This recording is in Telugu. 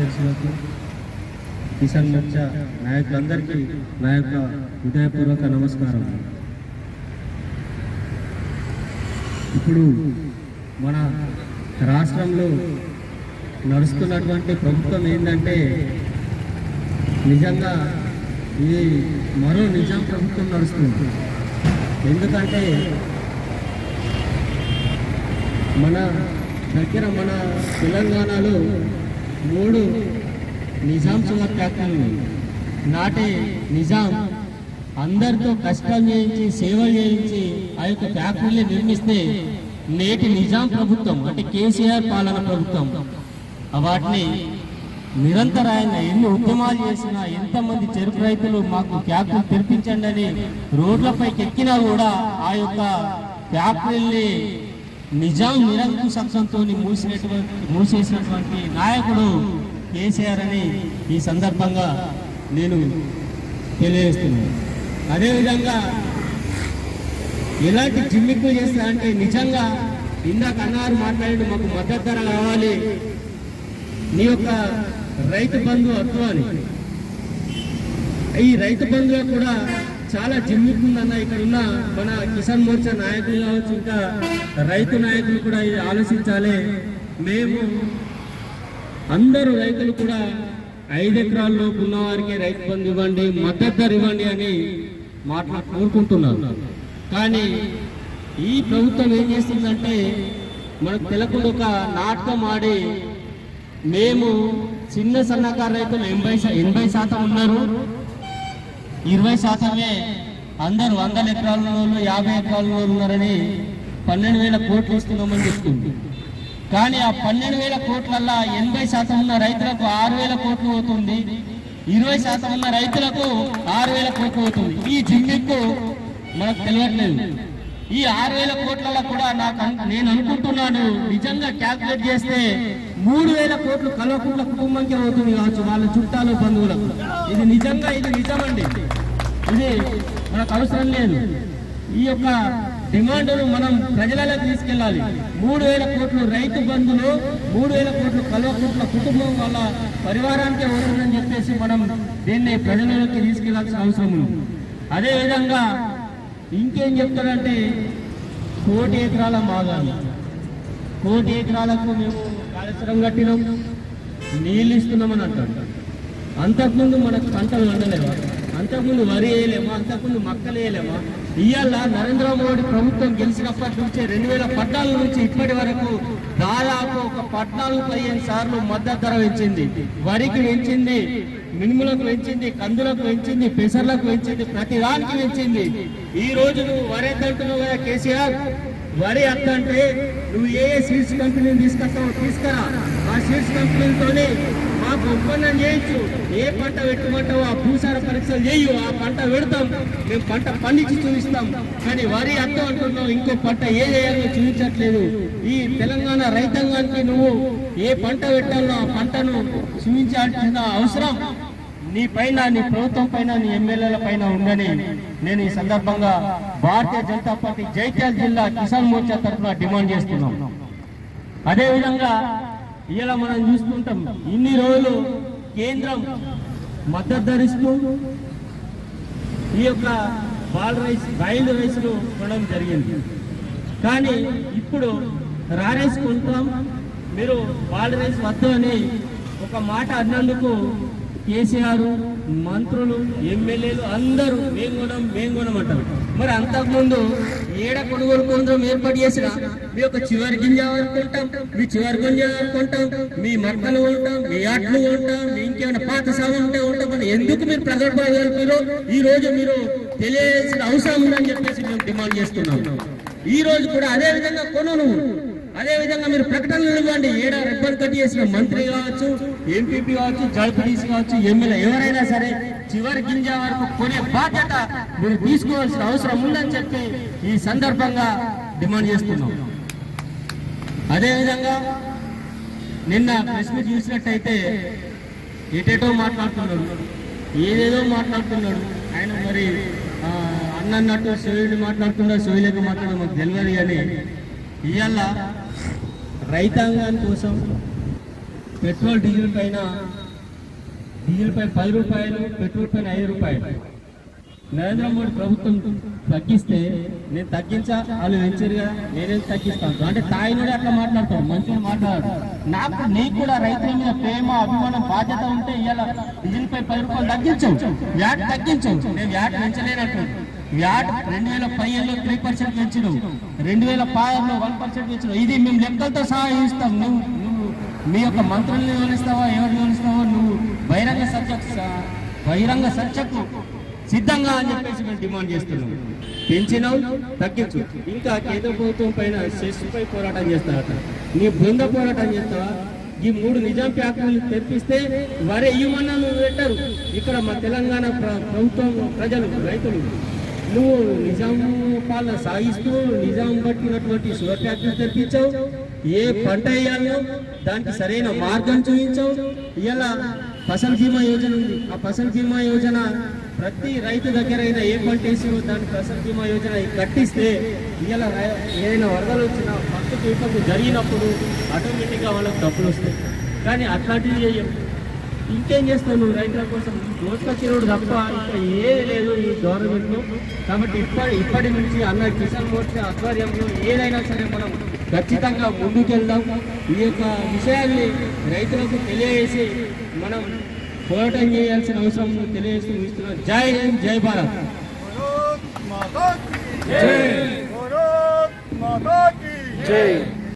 కార్యదర్శులకు కిసాన్ మోర్చా నాయకులందరికీ నా యొక్క హృదయపూర్వక నమస్కారం ఇప్పుడు మన రాష్ట్రంలో నడుస్తున్నటువంటి ప్రభుత్వం ఏంటంటే నిజంగా ఇది మరో నిజాం ప్రభుత్వం నడుస్తుంది ఎందుకంటే మన దగ్గర మన తెలంగాణలో మూడు నిజాం షుగర్ ఫ్యాక్టరీలు ఉన్నాయి. నాటి నిజాం అందరితో కష్టం చేయించి సేవలు చేయించి ఆ యొక్క ఫ్యాక్టరీలు నిర్మిస్తే నేటి నిజాం ప్రభుత్వం అంటే కేసీఆర్ పాలన ప్రభుత్వం ఆ వాటిని నిరంతరాయంగా ఎన్ని ఉద్యమాలు చేసినా ఎంతమంది చెరుకు రైతులు మాకు ఫ్యాక్టరీలు తెరిపించండి అని రోడ్లపైకి ఎక్కినా కూడా ఆ యొక్క ఫ్యాక్టరీల్ని నిజాం నిరంకుశంతో మూసినటువంటి మూసేసినటువంటి నాయకుడు కేసీఆర్ అని ఈ సందర్భంగా నేను తెలియజేస్తున్నాను అదేవిధంగా ఎలాంటి జిమ్మిక్కులు చేస్తా అంటే నిజంగా ఇందాక అన్నారు మాట్లాడి మాకు మద్దతు ధర కావాలి నీ యొక్క రైతు బంధు వద్దు అని ఈ రైతు బంధులో కూడా చాలా జిమ్మికుందన్న ఇక్కడ ఉన్న మన కిసాన్ మోర్చా నాయకులు కావచ్చు ఇంకా రైతు నాయకులు కూడా ఇది ఆలోచించాలి మేము అందరూ రైతులు కూడా ఐదు ఎకరాల్లో ఉన్న వారికి రైతు బంధు ఇవ్వండి మద్దతు ధర ఇవ్వండి అని మాట్లా కోరుకుంటున్నారు కానీ ఈ ప్రభుత్వం ఏం చేస్తుందంటే మనకు తెలకుండా ఒక నాటకం ఆడి మేము చిన్న సన్నకారు రైతులు ఎనభై శా- ఎనభై శాతం ఉన్నారు ఇరవై శాతమే అందరు వందల ఎకరాల వాళ్ళు యాభై ఎకరాల వాళ్ళు ఉన్నారని పన్నెండు వేల కోట్లు ఇస్తున్నామని చెప్తుంది కానీ ఆ పన్నెండు వేల కోట్లల్లా ఎనభై శాతం ఉన్న రైతులకు ఆరు వేల కోట్లు అవుతుంది ఇరవై శాతం ఉన్న రైతులకు ఆరు వేల కోట్లు అవుతుంది ఈ జిమ్మిక్కు మనకు తెలియట్లేదు ఈ ఆరు వేల కోట్లలో కూడా నాకు అన్- నేను అనుకుంటున్నాను నిజంగా క్యాల్కులేట్ చేస్తే మూడు వేల కోట్లు కల్వకుంట్ల కుటుంబంకి అవుతుంది కావచ్చు వాళ్ళ చుట్టాలు బంధువులకు ఇది నిజంగా ఇది నిజమండి ఇది మనకు అవసరం లేదు ఈ యొక్క డిమాండ్ను మనం ప్రజలకు తీసుకెళ్ళాలి మూడు వేల కోట్లు రైతు బంధులు మూడు వేల కోట్లు కల్వకుంట్ల కుటుంబం వాళ్ళ పరివారానికి అవుతుందని చెప్పేసి మనం దీన్ని ప్రజలలోకి తీసుకెళ్లాల్సిన అవసరం ఉంది అదేవిధంగా ఇంకేం చెప్తారంటే కోటి ఎకరాల మాగాలి కోటి ఎకరాలకు మేము కాళేశ్వరం కట్టినాం నీళ్ళు ఇస్తున్నామని అంటారు అంతకుముందు మనకు పంటలు వండలేవా అంతకుముందు వరి వేయలేమా అంతకుముందు మక్కలు వేయలేమా ఇవాళ నరేంద్ర మోడీ ప్రభుత్వం గెలిచినప్పటి నుంచి రెండు వేల పద్నాలుగు నుంచి ఇప్పటి వరకు దాదాపు ఒక పద్నాలుగు పదిహేను సార్లు మద్దతు ధర పెంచింది వరికి పెంచింది మినుములకు పెంచింది కందులకు పెంచింది పెసర్లకు పెంచింది ప్రతి దానికి పెంచింది ఈ రోజు నువ్వు వరి ఎంత అంటున్నావు కదా కేసీఆర్ వరి అత్త అంటే నువ్వు ఏ ఏ సీడ్స్ కంపెనీని తీసుకొస్తావో తీసుకురా ఆ సీడ్స్ కంపెనీలతోనే మాకు ఒప్పందం చేయొచ్చు ఏ పంట పెట్టుకుంటావో ఆ భూసార పరీక్షలు చేయు ఆ పంట పెడతాం మేము పంట పండించి చూపిస్తాం కానీ వరి అత్త అంటున్నావు ఇంకో పంట ఏ చేయాలో చూపించట్లేదు ఈ తెలంగాణ రైతాంగానికి నువ్వు ఏ పంట పెట్టాలో ఆ పంటను చూపించాల్సిన అవసరం నీ పైన నీ ప్రభుత్వం పైన నీ ఎమ్మెల్యేల పైన ఉందని నేను ఈ సందర్భంగా భారతీయ జనతా పార్టీ జైత్యాల జిల్లా కిసాన్ మోర్చా తరఫున డిమాండ్ చేస్తున్నాం అదేవిధంగా ఇలా మనం చూస్తుంటాం ఇన్ని రోజులు కేంద్రం మద్దతు ధరిస్తూ ఈ యొక్క బాల్ రైస్ బాయిల్డ్ రైస్ను కొనడం జరిగింది కానీ ఇప్పుడు రా రైస్ కొంటాం మీరు బాల్ రైస్ వద్దు అని ఒక మాట అన్నందుకు కేసీఆర్ మంత్రులు ఎమ్మెల్యేలు అందరూ మేము కొనం మేము కొనమంటారు మరి అంతకుముందు ఏడ కొనుగోలు కేంద్రం ఏర్పాటు చేసిన మీ యొక్క చివరి గింజ వరకు కొంటాం మీ చివరి గింజ వరకు కొంటాం మీ మక్కలు కొంటాం మీ అట్లు కొంటాం మీ ఇంకేమైనా పాత సామాన్ ఉంటే ఉంటామని ఎందుకు మీరు ప్రగల్భాలు ఈ రోజు మీరు తెలియాల్సిన అవసరం ఉందని చెప్పేసి మేము డిమాండ్ చేస్తున్నాం ఈ రోజు కూడా అదే విధంగా కొను అదే విధంగా మీరు ప్రకటనలు ఇవ్వండి ఏడా రెబ్బర్ కట్ చేసిన మంత్రి కావచ్చు ఎంపీపీ కావచ్చు జడ్పీటీసీ కావచ్చు ఎమ్మెల్యే ఎవరైనా సరే చివరి గింజ వరకు కొనే బాధ్యత మీరు తీసుకోవాల్సిన అవసరం ఉందని చెప్పి ఈ సందర్భంగా డిమాండ్ చేస్తున్నాం అదేవిధంగా నిన్న ప్రెస్ మీట్ చూసినట్టయితే ఎటేటో మాట్లాడుతున్నాడు ఏదేదో మాట్లాడుతున్నాడు ఆయన మరి ఆ, అన్నన్నట్టు సోయుడు మాట్లాడుతున్నాడు సోయలేక మాట్లాడడం మాకు తెలియదు కానీ ఇవాళ రైతాంగాని కోసం పెట్రోల్ డీజిల్ పైన డీజిల్ పై పది రూపాయలు పెట్రోల్ పైన ఐదు రూపాయలు నరేంద్ర మోడీ ప్రభుత్వం తగ్గిస్తే నేను తగ్గించా వాళ్ళు పెంచారు కదా నేనేం తగ్గిస్తాను అంటే తాయినోడే అట్లా మాట్లాడతాడు మంచిగా మాట్లాడాడు నాకు నీకు కూడా రైతుల మీద ప్రేమ అభిమానం బాధ్యత ఉంటే ఇవాళ డీజిల్ పై పది రూపాయలు తగ్గించవు వ్యాట్ తగ్గించవు నేను వ్యాట్ పెంచలేనట్టు వ్యాట్ రెండు వేల పదిహేనులో త్రీ పర్సెంట్ పెంచినావు రెండు వేల పదహారులో వన్ పర్సెంట్ పెంచినావు ఇది మేము లెక్కలతో సహా ఇస్తాం నువ్వు నువ్వు మీ యొక్క మంత్రుల్ని వివరిస్తావా ఎవరిని వివరిస్తావా నువ్వు బహిరంగ సత్య బహిరంగ చర్చకు సిద్ధంగా అని చెప్పేసి మేము డిమాండ్ చేస్తున్నాం పెంచినాం తగ్గించు ఇంకా కేంద్ర ప్రభుత్వం పైన శిశుపై పోరాటం చేస్తారట నీ బృంద పోరాటం చేస్తావా ఈ మూడు నిజాం ఫ్యాక్టరీలు తెప్పిస్తే వరే ఇవ్వమన్నా నువ్వు పెట్టారు ఇక్కడ మా తెలంగాణ ప్ర- ప్రభుత్వం ప్రజలు రైతులు నువ్వు నిజాం పాలన సాగిస్తూ నిజాం పట్టినటువంటి షుగర్ ఫ్యాక్టరీ తెప్పించావు ఏ పంట వేయాలో దానికి సరైన మార్గం చూపించావు ఇలా ఫసల్ బీమా యోజన ఉంది ఆ ఫసల్ బీమా యోజన ప్రతి రైతు దగ్గర అయినా ఏ పంట వేసి దానికి ఫసల్ బీమా యోజన కట్టిస్తే ఇలా ఏదైనా వరదలు వచ్చినా పంట విపత్తు జరిగినప్పుడు ఆటోమేటిక్గా వాళ్ళకి డబ్బులు వస్తాయి కానీ అట్లాంటివి చేయం ఇంకేం చేస్తావు నువ్వు రైతుల కోసం దోసుకొచ్చినోడు తప్ప ఇంకా ఏది లేదు ఈ గవర్నమెంట్ కాబట్టి ఇప్పటి ఇప్పటి నుంచి అన్న కిసాన్ మోర్చా ఆధ్వర్యంలో ఏదైనా సరే మనం ఖచ్చితంగా ముందుకెళ్దాం ఈ యొక్క విషయాన్ని రైతులకు తెలియజేసి మనం పోరాటం చేయాల్సిన అవసరం తెలియజేస్తూ ఇస్తున్నాం జై హింద్ జై భారత్ भारत माता की जय भारत माता की जय